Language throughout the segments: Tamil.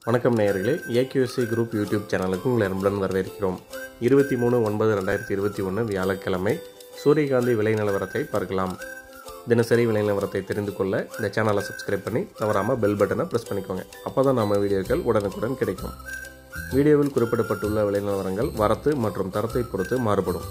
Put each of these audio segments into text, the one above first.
வணக்கம் நேயர்களே ஏகியூசி குரூப் யூடியூப் சேனலுக்கு உங்களை அன்புடன் வரவேற்கிறோம் இருபத்தி மூணு ஒன்பது ரெண்டாயிரத்தி இருபத்தி ஒன்று வியாழக்கிழமை சூரியகாந்தி விலை நிலவரத்தை பார்க்கலாம் தினசரி விலை நிலவரத்தை தெரிந்து கொள்ள இந்த சேனலை சப்ஸ்கிரைப் பண்ணி தவறாமல் பெல் பட்டனை ப்ரெஸ் பண்ணிக்கோங்க அப்போ தான் நம்ம வீடியோக்கள் உடனுக்குடன் கிடைக்கும் வீடியோவில் குறிப்பிடப்பட்டுள்ள விலை நிலவரங்கள் வரத்து மற்றும் தரத்தை பொறுத்து மாறுபடும்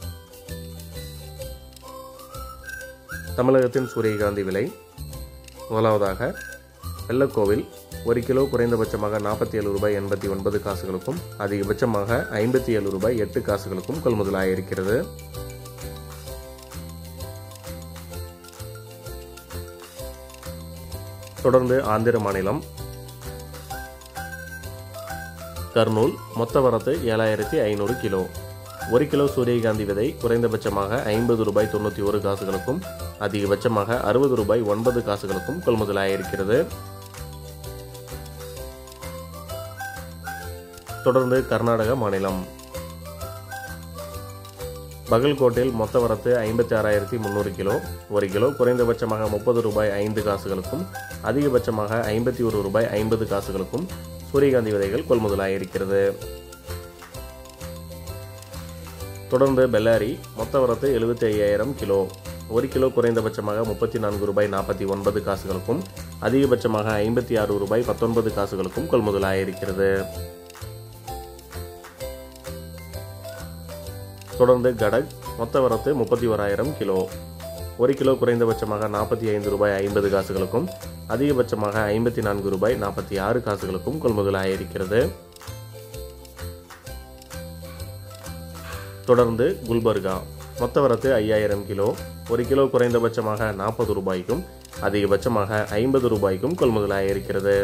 தமிழகத்தின் சூரியகாந்தி விலை முதலாவதாக வெள்ளக்கோவில் ஒரு கிலோ குறைந்தபட்சமாக நாற்பத்தி ஏழு ரூபாய் எண்பத்தி ஒன்பது காசுகளுக்கும் அதிகபட்சமாக ஐம்பத்தி ஏழு ரூபாய் எட்டு காசுகளுக்கும் கொள்முதலாயிருக்கிறது தொடர்ந்து ஆந்திர மாநிலம் கர்னூல் மொத்த வரத்து ஏழாயிரத்தி ஐநூறு கிலோ ஒரு கிலோ சூரியகாந்தி விதை குறைந்தபட்சமாக ஐம்பது ரூபாய் தொண்ணூற்றி ஒரு காசுகளுக்கும் அதிகபட்சமாக அறுபது ரூபாய் ஒன்பது காசுகளுக்கும் கொள்முதலாயிருக்கிறது தொடர்ந்து கர்நாடக மாநிலம் பகல்கோட்டில் மொத்த வரத்து ஐம்பத்தி ஆறாயிரத்தி முந்நூறு கிலோ ஒரு கிலோ குறைந்தபட்சமாக முப்பது ரூபாய் ஐந்து காசுகளுக்கும் அதிகபட்சமாக ஐம்பத்தி ஒரு ரூபாய் ஐம்பது காசுகளுக்கும் சூரியகாந்தி விதைகள் கொள்முதலாயிருக்கிறது தொடர்ந்து பெல்லாரி மொத்த வரத்து எழுபத்தி ஐயாயிரம் கிலோ ஒரு கிலோ குறைந்தபட்சமாக முப்பத்தி நான்கு ரூபாய் நாற்பத்தி ஒன்பது காசுகளுக்கும் அதிகபட்சமாக ஐம்பத்தி ஆறு ரூபாய் பத்தொன்பது காசுகளுக்கும் கொள்முதலாயிருக்கிறது தொடர்ந்து கடக் மொத்த வரத்து முப்பத்தி ஓராயிரம் கிலோ ஒரு கிலோ குறைந்தபட்சமாக நாற்பத்தி ஐந்து ரூபாய் ஐம்பது காசுகளுக்கும் அதிகபட்சமாக ஐம்பத்தி நான்கு ரூபாய் நாற்பத்தி ஆறு காசுகளுக்கும் கொள்முதலாயிருக்கிறது தொடர்ந்து குல்பர்கா மொத்த வரத்து ஐயாயிரம் கிலோ ஒரு கிலோ குறைந்தபட்சமாக நாற்பது ரூபாய்க்கும் அதிகபட்சமாக ஐம்பது ரூபாய்க்கும் கொள்முதலாயிருக்கிறது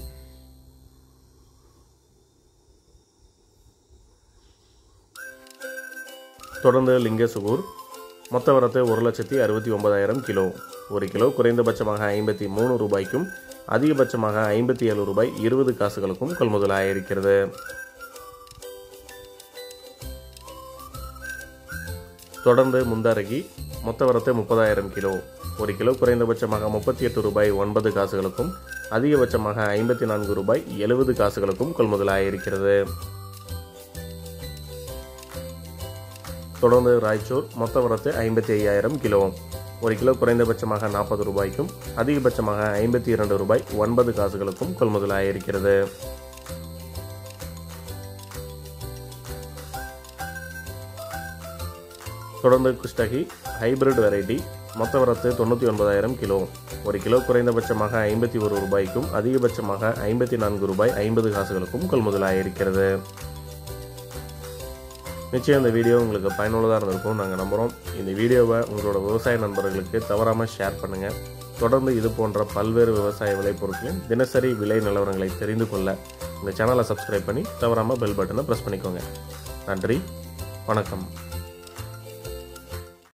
தொடர்ந்து லிங்கசுகூர் மொத்த வரத்து ஒரு லட்சத்தி அறுபத்தி ஒன்பதாயிரம் கிலோ ஒரு கிலோ குறைந்தபட்சமாக ஐம்பத்தி மூணு ரூபாய்க்கும் அதிகபட்சமாக ஐம்பத்தி ஏழு ரூபாய் இருபது காசுகளுக்கும் கொள்முதலாயிருக்கிறது தொடர்ந்து முந்தாரகி மொத்த வரத்து முப்பதாயிரம் கிலோ ஒரு கிலோ குறைந்தபட்சமாக முப்பத்தி எட்டு ரூபாய் ஒன்பது காசுகளுக்கும் அதிகபட்சமாக ஐம்பத்தி நான்கு ரூபாய் எழுபது காசுகளுக்கும் கொள்முதலாயிருக்கிறது தொடர்ந்து ராய்ச்சூர் மொத்த வரத்து ஐம்பத்தி ஐயாயிரம் கிலோ ஒரு கிலோ குறைந்தபட்சமாக நாற்பது ரூபாய்க்கும் அதிகபட்சமாக ஐம்பத்தி இரண்டு ரூபாய் ஒன்பது காசுகளுக்கும் கொள்முதலாயிருக்கிறது தொடர்ந்து குஷ்டகி ஹைபிரிட் வெரைட்டி மொத்த வரத்து தொண்ணூற்றி ஒன்பதாயிரம் கிலோ ஒரு கிலோ குறைந்தபட்சமாக ஐம்பத்தி ஒரு ரூபாய்க்கும் அதிகபட்சமாக ஐம்பத்தி நான்கு ரூபாய் ஐம்பது காசுகளுக்கும் கொள்முதலாயிருக்கிறது நிச்சயம் இந்த வீடியோ உங்களுக்கு பயனுள்ளதாக இருந்திருக்கும் நாங்கள் நம்புகிறோம் இந்த வீடியோவை உங்களோட விவசாய நண்பர்களுக்கு தவறாமல் ஷேர் பண்ணுங்கள் தொடர்ந்து இது போன்ற பல்வேறு விவசாய விளைபொருட்களின் தினசரி விலை நிலவரங்களை தெரிந்து கொள்ள இந்த சேனலை சப்ஸ்கிரைப் பண்ணி தவறாமல் பெல் பட்டனை ப்ரெஸ் பண்ணிக்கோங்க நன்றி வணக்கம்